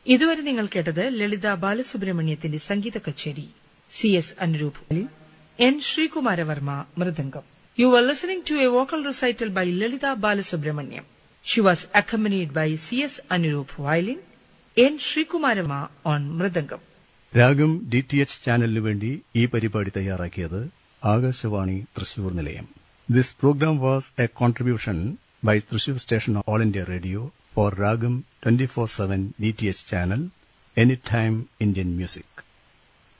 ഇതുവരെ നിങ്ങൾ കേട്ടത് ലളിത ബാലസുബ്രഹ്മണ്യത്തിന്റെ സംഗീത കച്ചേരി C S Anuroop N Sreekumaravarma mridangam you are listening to a vocal recital by Lalitha Balasubramaniam she was accompanied by C S Anuroop violin N Sreekumaravarma on mridangam Raagam D T H ചാനലിനു വേണ്ടി ഈ പരിപാടി തയ്യാറാക്കിയത് ആകാശവാണി തൃശൂർ നിലയം this program was a contribution by Thrissur station All India Radio for Raagam twenty four seven D T H channel any time Indian music